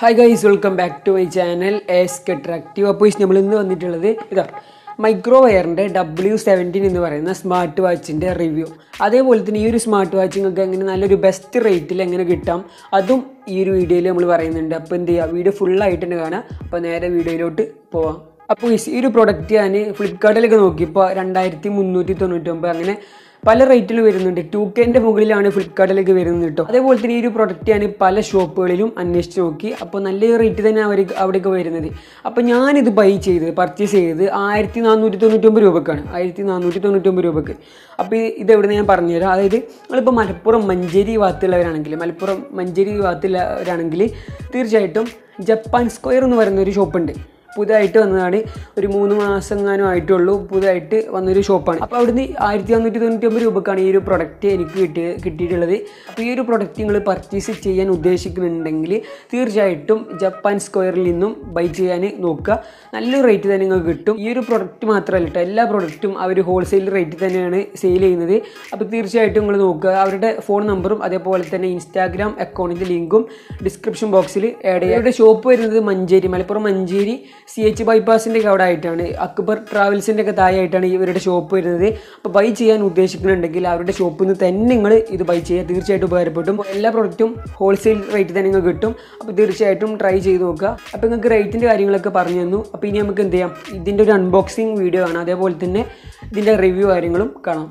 hi guys welcome back to my channel S കെട്രാക്റ്റീവ് അപ്പോൾ നമ്മൾ ഇന്ന് വന്നിട്ടുള്ളത് ഇതാ മൈക്രോ വയറിൻ്റെ ഡബ്ല്യു സെവൻറ്റീൻ എന്ന് പറയുന്ന സ്മാർട്ട് വാച്ചിൻ്റെ റിവ്യൂ അതേപോലെ തന്നെ ഈ ഒരു സ്മാർട്ട് വാച്ച് നിങ്ങൾക്ക് എങ്ങനെ നല്ലൊരു ബെസ്റ്റ് റേറ്റിൽ എങ്ങനെ കിട്ടാം അതും ഈ ഒരു വീഡിയോയിൽ നമ്മൾ പറയുന്നുണ്ട് അപ്പോൾ എന്ത് ചെയ്യുക വീഡിയോ ഫുള്ളായിട്ട് തന്നെ കാണാം അപ്പോൾ നേരെ വീഡിയോയിലോട്ട് പോവാം അപ്പോൾ ഈ ഒരു പ്രൊഡക്റ്റ് ഞാൻ ഫ്ലിപ്കാർട്ടിലൊക്കെ നോക്കിയപ്പോൾ രണ്ടായിരത്തി മുന്നൂറ്റി തൊണ്ണൂറ്റൊമ്പത് അങ്ങനെ പല റേറ്റിൽ വരുന്നുണ്ട് ടു കെൻ്റെ മുകളിലാണ് ഫ്ലിപ്കാർട്ടിലേക്ക് വരുന്നത് കേട്ടോ അതേപോലെ തന്നെ ഈ ഒരു പ്രൊഡക്റ്റ് ഞാൻ പല ഷോപ്പുകളിലും അന്വേഷിച്ച് നോക്കി അപ്പോൾ നല്ല റേറ്റ് തന്നെ അവർ അവിടേക്ക് വരുന്നത് അപ്പോൾ ഞാനിത് ബൈ ചെയ്ത് പർച്ചേസ് ചെയ്തത് ആയിരത്തി നാനൂറ്റി തൊണ്ണൂറ്റൊമ്പത് രൂപക്കാണ് ആയിരത്തി നാനൂറ്റി തൊണ്ണൂറ്റൊമ്പത് രൂപക്ക് അപ്പോൾ ഇത് എവിടെ ഞാൻ പറഞ്ഞുതരാം അതായത് നിങ്ങളിപ്പോൾ മലപ്പുറം മഞ്ചേരി ഭാഗത്തുള്ളവരാണെങ്കിൽ മലപ്പുറം മഞ്ചേരി ഭാഗത്തുള്ളവരാണെങ്കിൽ തീർച്ചയായിട്ടും ജപ്പാൻ സ്ക്വയർ എന്ന് പറയുന്ന ഒരു ഷോപ്പുണ്ട് പുതുതായിട്ട് വന്നതാണ് ഒരു മൂന്ന് മാസം എങ്ങാനും ആയിട്ടുള്ളൂ പുതുതായിട്ട് വന്നൊരു ഷോപ്പാണ് അപ്പോൾ അവിടുന്ന് ആയിരത്തി നാനൂറ്റി തൊണ്ണൂറ്റി ഒമ്പത് രൂപക്കാണ് ഈ ഒരു പ്രൊഡക്റ്റ് എനിക്ക് കിട്ടിയ കിട്ടിയിട്ടുള്ളത് അപ്പോൾ ഈ ഒരു പ്രൊഡക്റ്റ് നിങ്ങൾ പർച്ചേസ് ചെയ്യാൻ ഉദ്ദേശിക്കുന്നുണ്ടെങ്കിൽ തീർച്ചയായിട്ടും ജപ്പാൻ സ്ക്വയറിൽ നിന്നും ബൈ ചെയ്യാൻ നോക്കുക നല്ലൊരു റേറ്റ് തന്നെ നിങ്ങൾക്ക് കിട്ടും ഈ ഒരു പ്രൊഡക്റ്റ് മാത്രമല്ല കേട്ടോ എല്ലാ പ്രൊഡക്റ്റും അവർ ഹോൾസെയിൽ റേറ്റ് തന്നെയാണ് സെയിൽ ചെയ്യുന്നത് അപ്പോൾ തീർച്ചയായിട്ടും നിങ്ങൾ നോക്കുക അവരുടെ ഫോൺ നമ്പറും അതേപോലെ തന്നെ ഇൻസ്റ്റാഗ്രാം അക്കൗണ്ടിൻ്റെ ലിങ്കും ഡിസ്ക്രിപ്ഷൻ ബോക്സിൽ ആഡ് ചെയ്യുക അവരുടെ ഷോപ്പ് വരുന്നത് മഞ്ചേരി മലപ്പുറം മഞ്ചേരി സി എച്ച് ബൈപ്പാസിൻ്റെ ഒക്കെ അവിടെ ആയിട്ടാണ് അക്ബർ ട്രാവൽസിൻ്റെ ഒക്കെ താഴെയായിട്ടാണ് ഇവരുടെ ഷോപ്പ് വരുന്നത് അപ്പോൾ ബൈ ചെയ്യാൻ ഉദ്ദേശിക്കുന്നുണ്ടെങ്കിൽ അവരുടെ ഷോപ്പിൽ നിന്ന് തന്നെ നിങ്ങൾ ഇത് ബൈ ചെയ്യുക തീർച്ചയായിട്ടും ഉപകാരപ്പെട്ടും എല്ലാ പ്രൊഡക്റ്റും ഹോൾസെയിൽ റേറ്റ് തന്നെ നിങ്ങൾക്ക് കിട്ടും അപ്പോൾ തീർച്ചയായിട്ടും ട്രൈ ചെയ്ത് നോക്കുക അപ്പോൾ നിങ്ങൾക്ക് റേറ്റിൻ്റെ കാര്യങ്ങളൊക്കെ പറഞ്ഞു തന്നു അപ്പോൾ ഇനി നമുക്ക് എന്ത് ചെയ്യാം ഇതിൻ്റെ ഒരു അൺബോക്സിങ് വീഡിയോ കാണാം അതേപോലെ തന്നെ ഇതിൻ്റെ റിവ്യൂ കാര്യങ്ങളും കാണാം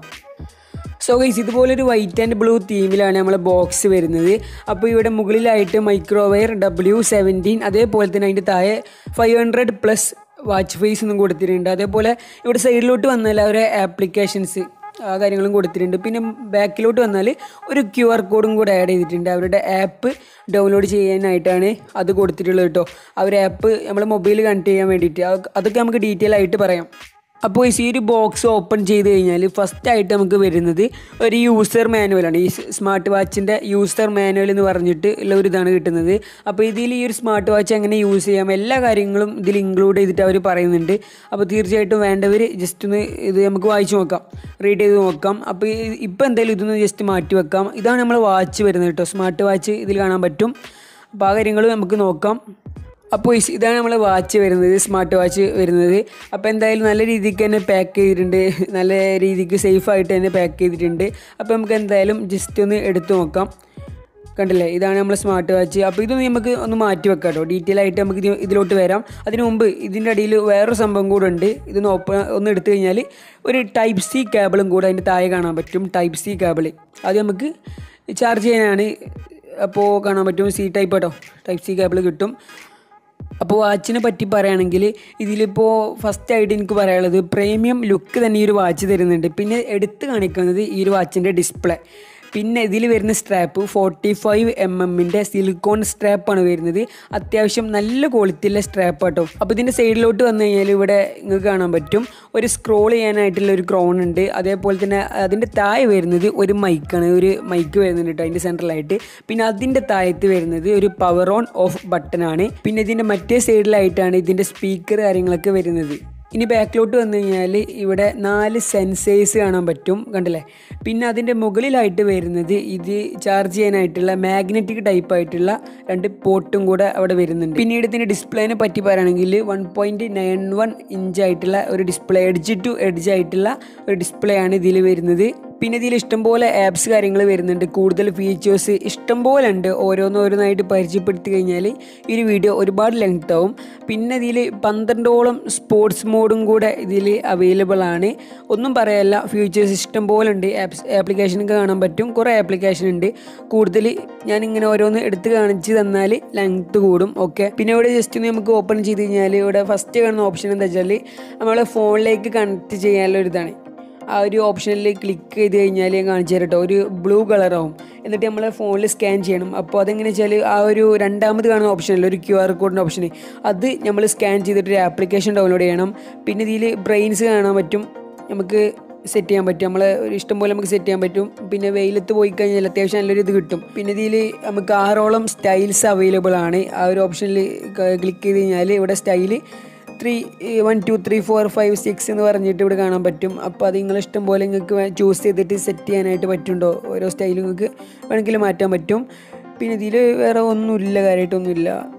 സോ ഗൈസ് ഇതുപോലൊരു വൈറ്റ് ആൻഡ് ബ്ലൂ തീമിലാണ് നമ്മളെ ബോക്സ് വരുന്നത് അപ്പോൾ ഇവിടെ മുകളിലായിട്ട് മൈക്രോവെയർ ഡബ്ല്യു സെവൻറ്റീൻ അതേപോലെ തന്നെ അതിൻ്റെ താഴെ five hundred plus watch face ഒന്നും കൊടുത്തിട്ടുണ്ട് അതേപോലെ ഇവിടെ സൈഡിലോട്ട് വന്നാൽ അവരെ ആപ്ലിക്കേഷൻസ് ആ കാര്യങ്ങളും കൊടുത്തിട്ടുണ്ട് പിന്നെ ബാക്കിലോട്ട് വന്നാൽ ഒരു ക്യു ആർ കോഡും കൂടെ ആഡ് ചെയ്തിട്ടുണ്ട് അവരുടെ ആപ്പ് ഡൗൺലോഡ് ചെയ്യാനായിട്ടാണ് അത് കൊടുത്തിട്ടുള്ളത് കേട്ടോ അവർ ആപ്പ് നമ്മൾ മൊബൈൽ കണക്ട് ചെയ്യാൻ വേണ്ടിയിട്ട് അതൊക്കെ നമുക്ക് ഡീറ്റെയിൽ ആയിട്ട് പറയാം അപ്പോൾ ഈ ഒരു ബോക്സ് ഓപ്പൺ ചെയ്ത് കഴിഞ്ഞാൽ ഫസ്റ്റ് ആയിട്ട് നമുക്ക് വരുന്നത് ഒരു യൂസർ മാനുവലാണ് ഈ സ്മാർട്ട് വാച്ചിൻ്റെ യൂസർ മാനുവൽ എന്ന് പറഞ്ഞിട്ട് ഉള്ള ഒരു ഇതാണ് കിട്ടുന്നത് അപ്പോൾ ഇതിൽ ഈ ഒരു സ്മാർട്ട് വാച്ച് എങ്ങനെ യൂസ് ചെയ്യാം എല്ലാ കാര്യങ്ങളും ഇതിൽ ഇൻക്ലൂഡ് ചെയ്തിട്ട് അവർ പറയുന്നുണ്ട് അപ്പോൾ തീർച്ചയായിട്ടും വേണ്ടവർ ജസ്റ്റ് ഒന്ന് ഇത് നമുക്ക് വായിച്ച് നോക്കാം റീഡ് ചെയ്ത് നോക്കാം അപ്പോൾ ഇപ്പോൾ എന്തായാലും ഇതൊന്ന് ജസ്റ്റ് മാറ്റി വെക്കാം ഇതാണ് നമ്മൾ വാച്ച് വരുന്നത് കേട്ടോ സ്മാർട്ട് വാച്ച് ഇതിൽ കാണാൻ പറ്റും അപ്പോൾ ആ കാര്യങ്ങൾ നമുക്ക് നോക്കാം അപ്പോൾ ഇതാണ് നമ്മൾ വാച്ച് വരുന്നത് സ്മാർട്ട് വാച്ച് വരുന്നത് അപ്പോൾ എന്തായാലും നല്ല രീതിക്ക് തന്നെ പാക്ക് ചെയ്തിട്ടുണ്ട് നല്ല രീതിക്ക് സേഫ് ആയിട്ട് തന്നെ പാക്ക് ചെയ്തിട്ടുണ്ട് അപ്പോൾ നമുക്ക് എന്തായാലും ജസ്റ്റ് ഒന്ന് എടുത്തു നോക്കാം കണ്ടില്ലേ ഇതാണ് നമ്മൾ സ്മാർട്ട് വാച്ച് അപ്പോൾ ഇതൊന്ന് നമുക്ക് ഒന്ന് മാറ്റി വെക്കാം കേട്ടോ ഡീറ്റെയിൽ ആയിട്ട് നമുക്ക് ഇത് ഇതിലോട്ട് വരാം അതിനു മുമ്പ് ഇതിൻ്റെ അടിയിൽ വേറൊരു സംഭവം കൂടെ ഉണ്ട് ഇതൊന്ന് ഓപ്പൺ ഒന്ന് എടുത്തു കഴിഞ്ഞാൽ ഒരു ടൈപ്പ് സി കേബിളും കൂടെ അതിൻ്റെ താഴെ കാണാൻ പറ്റും ടൈപ്പ് സി കേബിൾ അത് നമുക്ക് ചാർജ് ചെയ്യാനാണ് അപ്പോൾ കാണാൻ പറ്റും സി ടൈപ്പ് കേട്ടോ ടൈപ്പ് സി കേബിൾ കിട്ടും അപ്പോൾ വാച്ചിനെ പറ്റി പറയുകയാണെങ്കിൽ ഇതിലിപ്പോൾ ഫസ്റ്റ് ആയിട്ട് എനിക്ക് പറയാനുള്ളത് പ്രീമിയം ലുക്ക് തന്നെ ഈ ഒരു വാച്ച് തരുന്നുണ്ട് പിന്നെ എടുത്ത് കാണിക്കുന്നത് ഈ ഒരു വാച്ചിൻ്റെ ഡിസ്പ്ലേ പിന്നെ ഇതിൽ വരുന്ന സ്ട്രാപ്പ് ഫോർട്ടി ഫൈവ് എം എമ്മിൻ്റെ സിലിക്കോൺ സ്ട്രാപ്പാണ് വരുന്നത് അത്യാവശ്യം നല്ല ക്വാളിറ്റിയുള്ള സ്ട്രാപ്പ് കേട്ടോ അപ്പോൾ ഇതിൻ്റെ സൈഡിലോട്ട് വന്നു കഴിഞ്ഞാൽ ഇവിടെ നിങ്ങൾക്ക് കാണാൻ പറ്റും ഒരു സ്ക്രോൾ ചെയ്യാനായിട്ടുള്ള ഒരു ക്രോൺ ഉണ്ട് അതേപോലെ തന്നെ അതിൻ്റെ താഴെ വരുന്നത് ഒരു മൈക്കാണ് ഒരു മൈക്ക് വരുന്നുണ്ട് കേട്ടോ അതിൻ്റെ സെൻട്രലായിട്ട് പിന്നെ അതിൻ്റെ താഴത്ത് വരുന്നത് ഒരു പവർ ഓൺ ഓഫ് ബട്ടണാണ് പിന്നെ ഇതിൻ്റെ മറ്റേ സൈഡിലായിട്ടാണ് ഇതിൻ്റെ സ്പീക്കർ കാര്യങ്ങളൊക്കെ വരുന്നത് ഇനി ബാക്കിലോട്ട് വന്നു കഴിഞ്ഞാൽ ഇവിടെ നാല് സെൻസേഴ്സ് കാണാൻ പറ്റും കണ്ടില്ലേ പിന്നെ അതിൻ്റെ മുകളിലായിട്ട് വരുന്നത് ഇത് ചാർജ് ചെയ്യാനായിട്ടുള്ള മാഗ്നറ്റിക് ടൈപ്പ് ആയിട്ടുള്ള രണ്ട് പോർട്ടും കൂടെ അവിടെ വരുന്നുണ്ട് പിന്നീട് ഇതിൻ്റെ ഡിസ്പ്ലേനെ പറ്റി പറയുകയാണെങ്കിൽ one point nine one inch ആയിട്ടുള്ള ഒരു ഡിസ്പ്ലേ എഡ്ജ് ടു എഡ്ജ് ആയിട്ടുള്ള ഒരു ഡിസ്പ്ലേ ആണ് ഇതിൽ വരുന്നത് പിന്നെ ഇതിൽ ഇഷ്ടംപോലെ ആപ്സ് കാര്യങ്ങൾ വരുന്നുണ്ട് കൂടുതൽ ഫീച്ചേഴ്സ് ഇഷ്ടംപോലെ ഉണ്ട് ഓരോന്നോരോന്നായിട്ട് പരിചയപ്പെടുത്തി കഴിഞ്ഞാൽ ഈ ഒരു വീഡിയോ ഒരുപാട് ലെങ്ത് ആവും പിന്നെ ഇതിൽ പന്ത്രണ്ടോളം സ്പോർട്സ് മോഡും കൂടെ ഇതിൽ അവൈലബിൾ ആണ് ഒന്നും പറയാല്ല ഫീച്ചേഴ്സ് ഇഷ്ടംപോലെ ഉണ്ട് ആപ്സ് ആപ്ലിക്കേഷനൊക്കെ കാണാൻ പറ്റും കുറേ ആപ്ലിക്കേഷൻ ഉണ്ട് കൂടുതൽ ഞാനിങ്ങനെ ഓരോന്ന് എടുത്ത് കാണിച്ച് തന്നാൽ ലെങ്ത് കൂടും ഓക്കെ പിന്നെ ഇവിടെ ജസ്റ്റ് ഒന്ന് നമുക്ക് ഓപ്പൺ ചെയ്ത് കഴിഞ്ഞാൽ ഇവിടെ ഫസ്റ്റ് കാണുന്ന ഓപ്ഷൻ എന്താ വെച്ചാൽ നമ്മളെ ഫോണിലേക്ക് കണക്ട് ചെയ്യാനുള്ള ഒരു ഇതാണ് ആ ഒരു ഓപ്ഷനിൽ ക്ലിക്ക് ചെയ്ത് കഴിഞ്ഞാൽ ഞാൻ കാണിച്ചു തരട്ടോ ഒരു ബ്ലൂ കളറാവും എന്നിട്ട് നമ്മൾ ഫോണിൽ സ്കാൻ ചെയ്യണം അപ്പോൾ അതെങ്ങനെ വെച്ചാൽ ആ ഒരു രണ്ടാമത് കാണുന്ന ഓപ്ഷനിൽ ഒരു ക്യു ആർ കോഡിൻ്റെ ഓപ്ഷൻ അത് നമ്മൾ സ്കാൻ ചെയ്തിട്ട് ഒരു ആപ്ലിക്കേഷൻ ഡൗൺലോഡ് ചെയ്യണം പിന്നെ ഇതിൽ ബ്രെയിൻസ് കാണാൻ പറ്റും നമുക്ക് സെറ്റ് ചെയ്യാൻ പറ്റും നമ്മളെ ഒരു ഇഷ്ടം പോലെ നമുക്ക് സെറ്റ് ചെയ്യാൻ പറ്റും പിന്നെ വെയിലത്ത് പോയി കഴിഞ്ഞാൽ അത്യാവശ്യം നല്ലൊരു ഇത് കിട്ടും പിന്നെ ഇതിൽ നമുക്ക് ആറോളം സ്റ്റൈൽസ് അവൈലബിൾ ആണ് ആ ഒരു ഓപ്ഷനിൽ ക്ലിക്ക് ചെയ്ത് കഴിഞ്ഞാൽ ഇവിടെ style three one two three four five six എന്ന് പറഞ്ഞിട്ട് ഇവിടെ കാണാൻ പറ്റും അപ്പോൾ അത് നിങ്ങൾ ഇഷ്ടം പോലെ നിങ്ങൾക്ക് ചൂസ് ചെയ്തിട്ട് സെറ്റ് ചെയ്യാനായിട്ട് പറ്റുണ്ടോ ഓരോ സ്റ്റൈൽ നിങ്ങൾക്ക് വേണമെങ്കിൽ മാറ്റാൻ പറ്റും പിന്നെ ഇതിൽ വേറെ ഒന്നുമില്ല കാര്യമായിട്ടൊന്നുമില്ല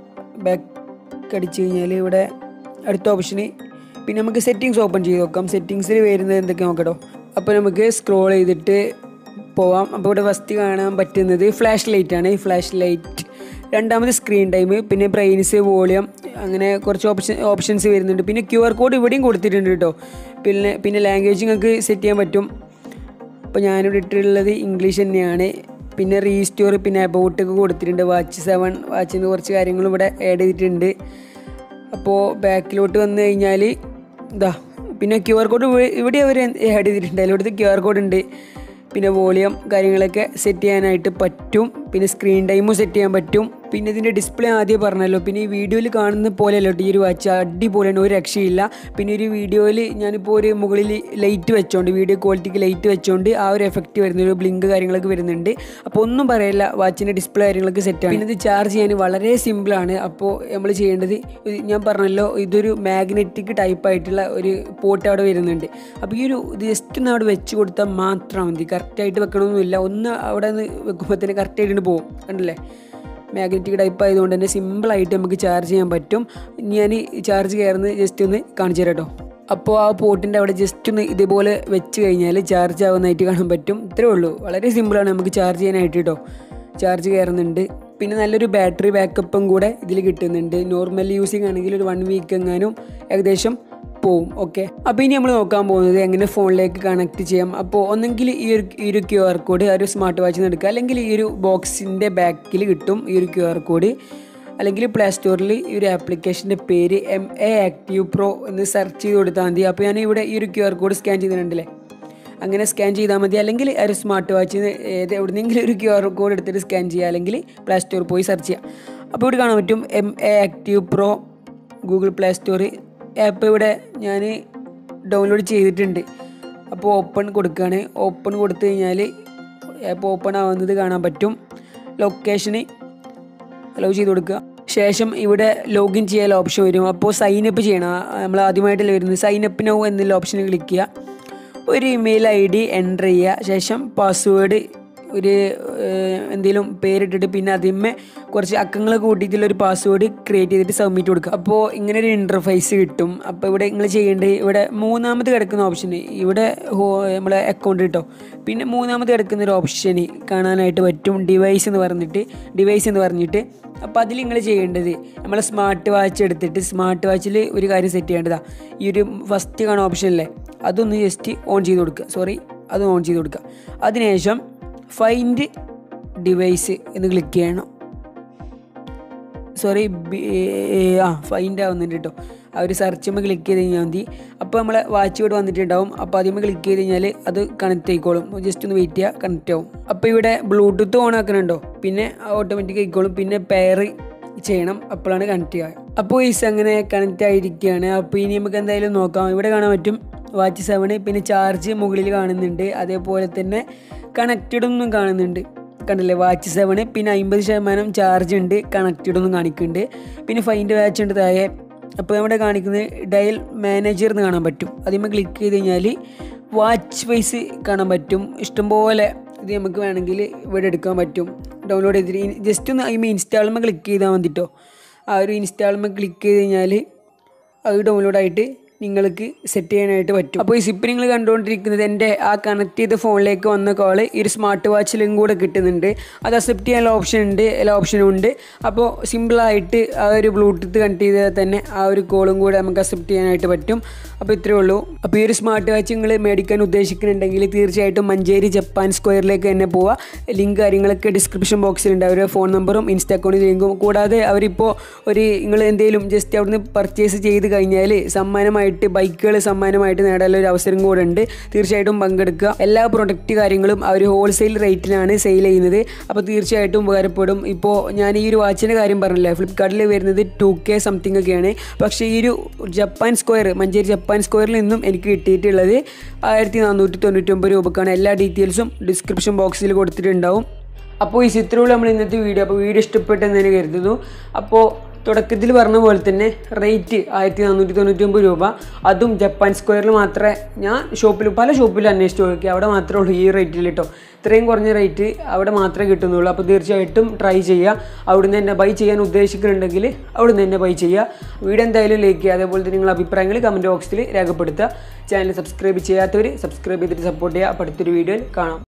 ബാക്ക് അടിച്ച് കഴിഞ്ഞാൽ ഇവിടെ അടുത്ത ഓപ്ഷന് പിന്നെ നമുക്ക് സെറ്റിങ്സ് ഓപ്പൺ ചെയ്ത് നോക്കാം സെറ്റിങ്സിൽ വരുന്നത് എന്തൊക്കെ നോക്കട്ടോ അപ്പോൾ നമുക്ക് സ്ക്രോൾ ചെയ്തിട്ട് പോവാം അപ്പോൾ ഇവിടെ ഫസ്റ്റ് കാണാൻ പറ്റുന്നത് ഫ്ലാഷ് ലൈറ്റ് ആണ് ഫ്ലാഷ് ലൈറ്റ് രണ്ടാമത് സ്ക്രീൻ ടൈം പിന്നെ ബ്രെയിൻസ് വോളിയം അങ്ങനെ കുറച്ച് ഓപ്ഷൻ ഓപ്ഷൻസ് വരുന്നുണ്ട് പിന്നെ ക്യു ആർ കോഡ് ഇവിടെയും കൊടുത്തിട്ടുണ്ട് കേട്ടോ പിന്നെ പിന്നെ ലാംഗ്വേജ് നിങ്ങൾക്ക് സെറ്റ് ചെയ്യാൻ പറ്റും അപ്പോൾ ഞാനിവിടെ ഇട്ടിട്ടുള്ളത് ഇംഗ്ലീഷ് തന്നെയാണ് പിന്നെ റീസ്റ്റോർ പിന്നെ അബൌട്ടൊക്കെ കൊടുത്തിട്ടുണ്ട് വാച്ച് സെവൻ വാച്ചിന് കുറച്ച് കാര്യങ്ങളും ഇവിടെ ആഡ് ചെയ്തിട്ടുണ്ട് അപ്പോൾ ബാക്കിലോട്ട് വന്നു കഴിഞ്ഞാൽ ഇതാ പിന്നെ ക്യു ആർ കോഡ് ഇവിടെ അവർ ആഡ് ചെയ്തിട്ടുണ്ട് അതിലോട്ട് ക്യു ആർ കോഡ് ഉണ്ട് പിന്നെ വോളിയം കാര്യങ്ങളൊക്കെ സെറ്റ് ചെയ്യാനായിട്ട് പറ്റും പിന്നെ സ്ക്രീൻ ടൈമും സെറ്റ് ചെയ്യാൻ പറ്റും പിന്നെ ഇതിൻ്റെ ഡിസ്പ്ലേ ആദ്യം പറഞ്ഞല്ലോ പിന്നെ ഈ വീഡിയോയിൽ കാണുന്ന പോലെയല്ലോ ഈ ഒരു വാച്ച് അടിപൊളിയാണ് ഒരു രക്ഷയില്ല പിന്നെ ഒരു വീഡിയോയിൽ ഞാനിപ്പോൾ ഒരു മുകളിൽ ലൈറ്റ് വെച്ചോണ്ട് വീഡിയോ ക്വാളിറ്റിക്ക് ലൈറ്റ് വെച്ചോണ്ട് ആ ഒരു എഫക്റ്റ് വരുന്ന ഒരു ബ്ലിങ്ക് കാര്യങ്ങളൊക്കെ വരുന്നുണ്ട് അപ്പോൾ ഒന്നും പറയില്ല വാച്ചിൻ്റെ ഡിസ്പ്ലേ കാര്യങ്ങളൊക്കെ സെറ്റാണ് പിന്നെ ഇത് ചാർജ് ചെയ്യാൻ വളരെ സിമ്പിളാണ് അപ്പോൾ നമ്മൾ ചെയ്യേണ്ടത് ഇത് ഞാൻ പറഞ്ഞല്ലോ ഇതൊരു മാഗ്നറ്റിക് ടൈപ്പ് ആയിട്ടുള്ള ഒരു പോട്ട് അവിടെ വരുന്നുണ്ട് അപ്പോൾ ഈ ഒരു ഇത് ജസ്റ്റ് ഒന്ന് അവിടെ വെച്ച് കൊടുത്താൽ മാത്രം മതി കറക്റ്റായിട്ട് വെക്കണമെന്നില്ല ഒന്ന് അവിടെ നിന്ന് വെക്കുമ്പോൾ തന്നെ കറക്റ്റായിട്ട് പോകും കണ്ടില്ലേ മാഗ്നറ്റിക് ടൈപ്പ് ആയതുകൊണ്ട് തന്നെ സിമ്പിളായിട്ട് നമുക്ക് ചാർജ് ചെയ്യാൻ പറ്റും ഞാൻ ചാർജ് കയറുന്നത് ജസ്റ്റ് ഒന്ന് കാണിച്ചു തരാം കേട്ടോ അപ്പോൾ ആ പോർട്ടിൻ്റെ അവിടെ ജസ്റ്റ് ഒന്ന് ഇതുപോലെ വെച്ച് കഴിഞ്ഞാൽ ചാർജ് ആവുന്നതായിട്ട് കാണാൻ പറ്റും ഇത്രേ ഉള്ളൂ വളരെ സിമ്പിളാണ് നമുക്ക് ചാർജ് ചെയ്യാനായിട്ട് കേട്ടോ ചാർജ് കയറുന്നുണ്ട് പിന്നെ നല്ലൊരു ബാറ്ററി ബാക്കപ്പും കൂടെ ഇതിൽ കിട്ടുന്നുണ്ട് നോർമൽ യൂസിങ് ആണെങ്കിൽ ഒരു വൺ വീക്ക് എങ്ങാനും ഏകദേശം പോവും ഓക്കെ അപ്പോൾ ഇനി നമ്മൾ നോക്കാൻ പോകുന്നത് എങ്ങനെ ഫോണിലേക്ക് കണക്ട് ചെയ്യാം അപ്പോൾ ഒന്നെങ്കിൽ ഈ ഒരു ഈ ഒരു ക്യു ആർ കോഡ് ആ ഒരു സ്മാർട്ട് വാച്ചിൽ നിന്ന് എടുക്കുക അല്ലെങ്കിൽ ഈ ഒരു ബോക്സിൻ്റെ ബാക്കിൽ കിട്ടും ഈ ഒരു ക്യു ആർ കോഡ് അല്ലെങ്കിൽ പ്ലേ സ്റ്റോറിൽ ഈ ഒരു ആപ്ലിക്കേഷൻ്റെ പേര് എം എ ആക്റ്റീവ് പ്രോ എന്ന് സെർച്ച് ചെയ്ത് കൊടുത്താൽ മതി അപ്പോൾ ഞാൻ ഇവിടെ ഈ ഒരു ക്യു ആർ കോഡ് സ്കാൻ ചെയ്തിട്ടുണ്ടല്ലേ അങ്ങനെ സ്കാൻ ചെയ്താൽ മതി അല്ലെങ്കിൽ ആ ഒരു സ്മാർട്ട് വാച്ചിൽ ഏത് എവിടെന്നെങ്കിലും ഒരു ക്യു ആർ കോഡ് എടുത്തിട്ട് സ്കാൻ ചെയ്യുക അല്ലെങ്കിൽ പ്ലേ സ്റ്റോറിൽ പോയി സെർച്ച് ചെയ്യുക അപ്പോൾ ഇവിടെ കാണാൻ പറ്റും M A active pro Google play store app ഇവിടെ ഞാൻ ഡൗൺലോഡ് ചെയ്തിട്ടുണ്ട് അപ്പോൾ ഓപ്പൺ കൊടുക്കുകയാണ് ഓപ്പൺ കൊടുത്തു കഴിഞ്ഞാൽ ആപ്പ് ഓപ്പൺ ആവുന്നത് കാണാൻ പറ്റും ലൊക്കേഷന് അലോ ചെയ്ത് കൊടുക്കുക ശേഷം ഇവിടെ ലോഗിൻ ചെയ്യാൻ ഓപ്ഷൻ വരും അപ്പോൾ സൈൻ അപ്പ് ചെയ്യണം നമ്മൾ ആദ്യമായിട്ടല്ലേ വരുന്നത് സൈൻ അപ്പ് നോ എന്നുള്ള ഓപ്ഷനിൽ ക്ലിക്ക് ചെയ്യുക ഒരു ഇമെയിൽ ഐ ഡി എൻ്റർ ചെയ്യുക ശേഷം പാസ്വേഡ് ഒരു എന്തെങ്കിലും പേരിട്ടിട്ട് പിന്നെ അതിന്മേ കുറച്ച് അക്കങ്ങൾ കൂട്ടിയിട്ടുള്ള ഒരു പാസ്വേഡ് ക്രിയേറ്റ് ചെയ്തിട്ട് സബ്മിറ്റ് കൊടുക്കുക അപ്പോൾ ഇങ്ങനെ ഒരു ഇൻ്റർഫേസ് കിട്ടും അപ്പോൾ ഇവിടെ നിങ്ങൾ ചെയ്യേണ്ടത് ഇവിടെ മൂന്നാമത് കിടക്കുന്ന ഓപ്ഷൻ ഇവിടെ നമ്മളെ അക്കൗണ്ട് കിട്ടോ പിന്നെ മൂന്നാമത് കിടക്കുന്ന ഒരു ഓപ്ഷന് കാണാനായിട്ട് പറ്റും ഡിവൈസ് എന്ന് പറഞ്ഞിട്ട് ഡിവൈസ് എന്ന് പറഞ്ഞിട്ട് അപ്പോൾ അതിൽ നിങ്ങൾ ചെയ്യേണ്ടത് നമ്മളെ സ്മാർട്ട് വാച്ച് എടുത്തിട്ട് സ്മാർട്ട് വാച്ചിൽ ഒരു കാര്യം സെറ്റ് ചെയ്യേണ്ടതാണ് ഈ ഒരു ഫസ്റ്റ് കാണുന്ന ഓപ്ഷൻ അല്ലേ അതൊന്ന് ജസ്റ്റ് ഓൺ ചെയ്ത് കൊടുക്കുക സോറി അത് ഓൺ ചെയ്ത് കൊടുക്കുക അതിനുശേഷം ഫൈൻഡ് ഡിവൈസ് എന്ന് ക്ലിക്ക് ചെയ്യണം സോറി ആ ഫൈൻഡ് ആവുന്നുണ്ട് കേട്ടോ ആ ഒരു സെർച്ചുമ്പോൾ ക്ലിക്ക് ചെയ്ത് കഴിഞ്ഞാൽ മതി അപ്പോൾ നമ്മളെ വാച്ച് ഇവിടെ വന്നിട്ടുണ്ടാവും അപ്പോൾ അതിന്മേൽ ക്ലിക്ക് ചെയ്ത് കഴിഞ്ഞാൽ അത് കണക്ട് ആയിക്കോളും ജസ്റ്റ് ഒന്ന് വെയിറ്റ് ചെയ്യുക കണക്റ്റ് ആവും അപ്പോൾ ഇവിടെ ബ്ലൂടൂത്ത് ഓൺ ആക്കണുണ്ടോ പിന്നെ ഓട്ടോമാറ്റിക് ആയിക്കോളും പിന്നെ പെയർ ചെയ്യണം അപ്പോഴാണ് കണക്ട് ചെയ്യുക അപ്പോൾ ഈസ് അങ്ങനെ കണക്റ്റ് ആയിരിക്കുകയാണ് അപ്പോൾ ഇനി നമുക്ക് എന്തായാലും നോക്കാം ഇവിടെ കാണാൻ പറ്റും വാച്ച് സെവന് പിന്നെ ചാർജ് മുകളിൽ കാണുന്നുണ്ട് അതേപോലെ തന്നെ കണക്റ്റഡ് ഒന്നും കാണുന്നുണ്ട് കണ്ടില്ലേ വാച്ച് സെവന് പിന്നെ അമ്പത് ശതമാനം ചാർജ് ഉണ്ട് കണക്റ്റഡ് ഒന്നും കാണിക്കുന്നുണ്ട് പിന്നെ ഫൈൻഡ് വാച്ച് ഉണ്ട് താഴെ അപ്പോൾ നമ്മുടെ കാണിക്കുന്നത് ഡയൽ മാനേജർ എന്ന് കാണാൻ പറ്റും അതിന്മേൽ ക്ലിക്ക് ചെയ്ത് കഴിഞ്ഞാൽ വാച്ച് വൈസ് കാണാൻ പറ്റും ഇഷ്ടംപോലെ ഇത് നമുക്ക് വേണമെങ്കിൽ ഇവിടെ എടുക്കാൻ പറ്റും ഡൗൺലോഡ് ചെയ്തിട്ട് ജസ്റ്റ് ഒന്ന് അതിന്മേൽ ഇൻസ്റ്റാൾമേ ക്ലിക്ക് ചെയ്താൽ മതിട്ടോ ആ ഒരു ഇൻസ്റ്റാൾമേ ക്ലിക്ക് ചെയ്ത് കഴിഞ്ഞാൽ അത് ഡൗൺലോഡായിട്ട് നിങ്ങൾക്ക് സെറ്റ് ചെയ്യാനായിട്ട് പറ്റും അപ്പോൾ ഈ സിപ്പ് നിങ്ങൾ കണ്ടുകൊണ്ടിരിക്കുന്നത് എൻ്റെ ആ കണക്ട് ചെയ്ത ഫോണിലേക്ക് വന്ന കോള് ഈ ഒരു സ്മാർട്ട് വാച്ചിലും കൂടെ കിട്ടുന്നുണ്ട് അത് അക്സെപ്റ്റ് ചെയ്യാനുള്ള ഓപ്ഷൻ ഉണ്ട് എല്ലാ ഓപ്ഷനും ഉണ്ട് അപ്പോൾ സിമ്പിളായിട്ട് ആ ഒരു ബ്ലൂടൂത്ത് കണക്ട് ചെയ്താൽ തന്നെ ആ ഒരു കോളും കൂടെ നമുക്ക് അക്സെപ്റ്റ് ചെയ്യാനായിട്ട് പറ്റും അപ്പോൾ ഇത്രയേ ഉള്ളൂ അപ്പോൾ ഈ ഒരു സ്മാർട്ട് വാച്ച് നിങ്ങൾ മേടിക്കാൻ ഉദ്ദേശിക്കുന്നുണ്ടെങ്കിൽ തീർച്ചയായിട്ടും മഞ്ചേരി ജപ്പാൻ സ്ക്വയറിലേക്ക് തന്നെ പോവുക ലിങ്ക് കാര്യങ്ങളൊക്കെ ഡിസ്ക്രിപ്ഷൻ ബോക്സിലുണ്ട് അവരുടെ ഫോൺ നമ്പറും ഇൻസ്റ്റാ അക്കൗണ്ടിൽ ലിങ്കും കൂടാതെ അവരിപ്പോൾ ഒരു നിങ്ങൾ എന്തെങ്കിലും ജസ്റ്റ് അവിടുന്ന് പർച്ചേസ് ചെയ്ത് കഴിഞ്ഞാൽ സമ്മാനമായിട്ട് ബൈക്കുകൾ സമ്മാനമായിട്ട് നേടാനുള്ള ഒരു അവസരം കൂടെ ഉണ്ട് തീർച്ചയായിട്ടും പങ്കെടുക്കുക എല്ലാ പ്രൊഡക്റ്റ് കാര്യങ്ങളും അവർ ഹോൾസെയിൽ റേറ്റിലാണ് സെയിൽ ചെയ്യുന്നത് അപ്പോൾ തീർച്ചയായിട്ടും ഉപകാരപ്പെടും ഇപ്പോൾ ഞാൻ ഈ ഒരു വാച്ചിൻ്റെ കാര്യം പറഞ്ഞില്ലേ ഫ്ലിപ്കാർട്ടിൽ വരുന്നത് ടു കെ സംതിങ് ഒക്കെയാണ് പക്ഷേ ഈ ഒരു ജപ്പാൻ സ്ക്വയർ മഞ്ചേരി ജപ്പാൻ സ്ക്വയറിൽ നിന്നും എനിക്ക് കിട്ടിയിട്ടുള്ളത് ആയിരത്തി നാനൂറ്റി തൊണ്ണൂറ്റൊമ്പത് രൂപക്കാണ് എല്ലാ ഡീറ്റെയിൽസും ഡിസ്ക്രിപ്ഷൻ ബോക്സിൽ കൊടുത്തിട്ടുണ്ടാവും അപ്പോൾ ഈ ചിത്രമുള്ള നമ്മൾ ഇന്നത്തെ വീഡിയോ അപ്പോൾ വീഡിയോ ഇഷ്ടപ്പെട്ടെന്ന് തന്നെ കരുതുന്നു അപ്പോൾ തുടക്കത്തിൽ പറഞ്ഞ പോലെ തന്നെ റേറ്റ് ആയിരത്തി നാനൂറ്റി തൊണ്ണൂറ്റി ഒമ്പത് രൂപ അതും ജപ്പാൻ സ്ക്വയറിൽ മാത്രമേ ഞാൻ ഷോപ്പിൽ പല ഷോപ്പിലും അന്വേഷിച്ച് നോക്കി അവിടെ മാത്രമേ ഉള്ളൂ ഈ റേറ്റിൽ കേട്ടോ ഇത്രയും കുറഞ്ഞ റേറ്റ് അവിടെ മാത്രമേ കിട്ടുന്നുള്ളൂ അപ്പോൾ തീർച്ചയായിട്ടും ട്രൈ ചെയ്യുക അവിടുന്ന് തന്നെ ബൈ ചെയ്യാൻ ഉദ്ദേശിക്കുന്നുണ്ടെങ്കിൽ അവിടുന്ന് തന്നെ ബൈ ചെയ്യുക വീഡിയോ എന്തായാലും ലൈക്ക് ചെയ്യുക അതേപോലെ തന്നെ നിങ്ങളുടെ അഭിപ്രായങ്ങൾ കമൻറ്റ് ബോക്സിൽ രേഖപ്പെടുത്തുക ചാനൽ സബ്സ്ക്രൈബ് ചെയ്യാത്തവർ സബ്സ്ക്രൈബ് ചെയ്തിട്ട് സപ്പോർട്ട് ചെയ്യുക അപ്പോൾ അടുത്തൊരു വീഡിയോയിൽ കാണാം